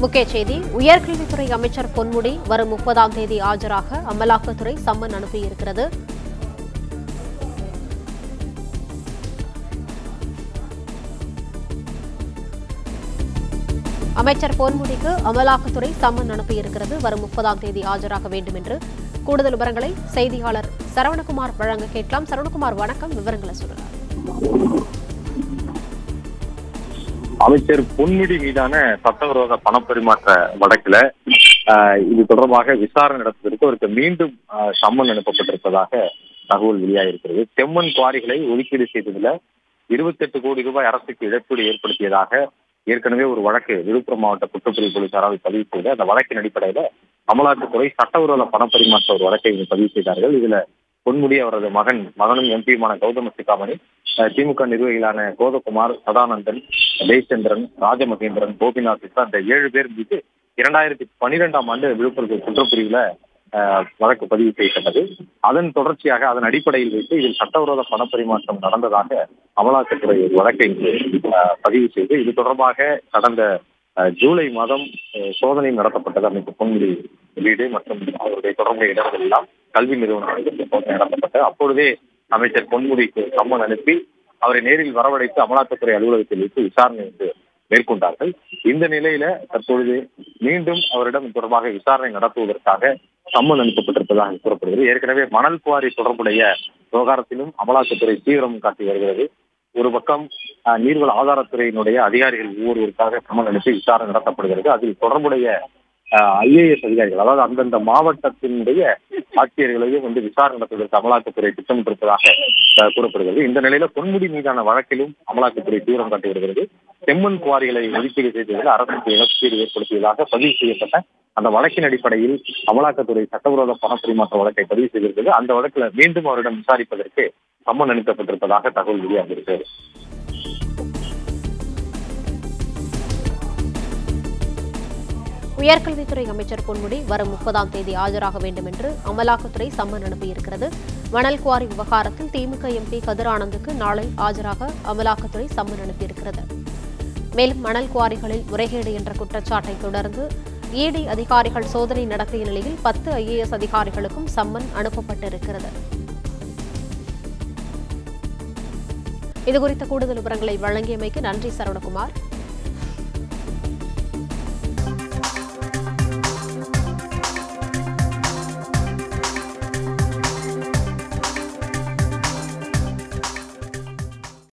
முக்கிய செய்தி உயர்கல்வித்துறை அமைச்சர் பொன்முடி வரும் முப்பதாம் தேதி ஆஜராக அமலாக்கத்துறை சம்மன் அனுப்பியிருக்கிறது அமைச்சர் பொன்முடிக்கு அமலாக்கத்துறை சம்மன் அனுப்பியிருக்கிறது வரும் முப்பதாம் தேதி ஆஜராக வேண்டும் என்று கூடுதல் விவரங்களை செய்தியாளர் சரவணகுமார் வழங்க கேட்கலாம் சரவணகுமார் வணக்கம் விவரங்களை சொல்லலாம் அமைச்சர் பொன்முடி மீதான சட்டவிரோத பணப்பரிமாற்ற வழக்குல ஆஹ், இது தொடர்பாக விசாரணை நடத்துவதற்கு அவருக்கு மீண்டும் ஆஹ், சம்மன் அனுப்பப்பட்டிருப்பதாக தகவல் வெளியாகிருக்கிறது செம்மண் குவாரிகளை ஒதுக்கீடு செய்ததுல இருபத்தெட்டு கோடி ரூபாய் அரசுக்கு இழப்பீடு ஏற்படுத்தியதாக ஏற்கனவே ஒரு வழக்கு விழுப்புரம் மாவட்ட குற்றப்பிரிவு போலீசாரால் பதிவு செய்து அந்த வழக்கின் அடிப்படையில அமலாக்கத்துறை சட்டவிரோத பணப்பரிமாற்ற ஒரு வழக்கை இங்கு பதிவு செய்தார்கள் இதுல பொன்முடி அவரது மகன் மகனும் எம்பியுமான கௌதம சிகாமணி அஹ், திமுக நிர்வாகிகளான கோதகுமார் சதானந்தன் ஜெயச்சந்திரன் ராஜமகேந்திரன் கோபிநாத் உட்பட அந்த ஏழு பேர் மீது இரண்டாயிரத்தி பனிரெண்டாம் ஆண்டு விழுப்புரம் குற்றப்பிரிவுல அஹ், வழக்கு பதிவு செய்யப்பட்டது அதன் தொடர்ச்சியாக அதன் அடிப்படையில் வைத்து இதில் சட்டவிரோத பணப்பரிமாற்றம் நடந்ததாக அமலாக்கத்துறை ஒரு வழக்கை இங்கு, அஹ், பதிவு செய்து இது தொடர்பாக கடந்த அஹ், ஜூலை மாதம் அஹ், சோதனை நடத்தப்பட்டது அமைச்சர் பொன்முடி வீடு மற்றும் அவருடைய தொடர்புடைய இடங்கள் எல்லாம் கல்வி நிறுவனங்களுக்கு சோதனை நடத்தப்பட்டது அப்பொழுதே அமைச்சர் பொன்முடிக்கு சம்மன் அனுப்பி அவரை நேரில் வரவழைத்து அமலாக்கத்துறை அலுவலகத்தில் வைத்து விசாரணை வந்து மேற்கொண்டார்கள் இந்த நிலையில தற்பொழுது மீண்டும் அவரிடம் இது தொடர்பாக விசாரணை நடத்துவதற்காக சம்மன் அனுப்பப்பட்டிருப்பதாக கூறப்படுகிறது ஏற்கனவே மணல் குவாரி தொடர்புடைய விவகாரத்திலும் அமலாக்கத்துறை தீவிரம் காட்டி வருகிறது ஒரு பக்கம் அஹ், நீர்வள ஆதாரத்துறையினுடைய அதிகாரிகள் ஒவ்வொருவருக்காக சம்மன் அனுப்பி விசாரணை நடத்தப்படுகிறது அதில் தொடர்புடைய ஐஏஎஸ் அதிகாரிகள் அதாவது அந்தந்த மாவட்டத்தினுடைய ஆட்சியர்களையும் வந்து விசாரணை நடத்துவதற்கு அமலாக்கத்துறை திட்டமிட்டிருப்பதாக அஹ், கூறப்படுகிறது இந்த நிலையில பொன்முடி மீதான வழக்கிலும் அமலாக்கத்துறை தீவிரம் காட்டி வருகிறது செம்மண் குவாரிகளை ஒதுக்கீடு செய்ததில் அரசுக்கு இழப்பீடு ஏற்படுத்தியதாக பதிவு செய்யப்பட்ட அந்த வழக்கின் அடிப்படையில் அமலாக்கத்துறை சட்டவிரோத பணப்பரிமாற்ற வழக்கை பதிவு செய்திருக்கிறது அந்த வழக்குல மீண்டும் அவரிடம் விசாரிப்பதற்கு சம்மன் அனுப்பப்பட்டிருப்பதாக தகவல் வெளியாகியிருக்கிறது உயர்கல்வித்துறை அமைச்சர் பொன்முடி வரும் முப்பதாம் தேதி ஆஜராக வேண்டும் என்று அமலாக்கத்துறை சம்மன் அனுப்பியிருக்கிறது மணல் குவாரி விவகாரத்தில் திமுக எம்பி கதிர் ஆனந்துக்கு நாளை ஆஜராக அமலாக்கத்துறை சம்மன் அனுப்பியிருக்கிறது மேலும் மணல் குவாரிகளில் முறைகேடு என்ற குற்றச்சாட்டை தொடர்ந்து இடி அதிகாரிகள் சோதனை நடத்திய நிலையில் பத்து ஐஏஎஸ் அதிகாரிகளுக்கும் சம்மன் அனுப்பப்பட்டிருக்கிறது இதுகுறித்த கூடுதல் விவரங்களை வழங்கியமைக்கு நன்றி சரவணகுமார்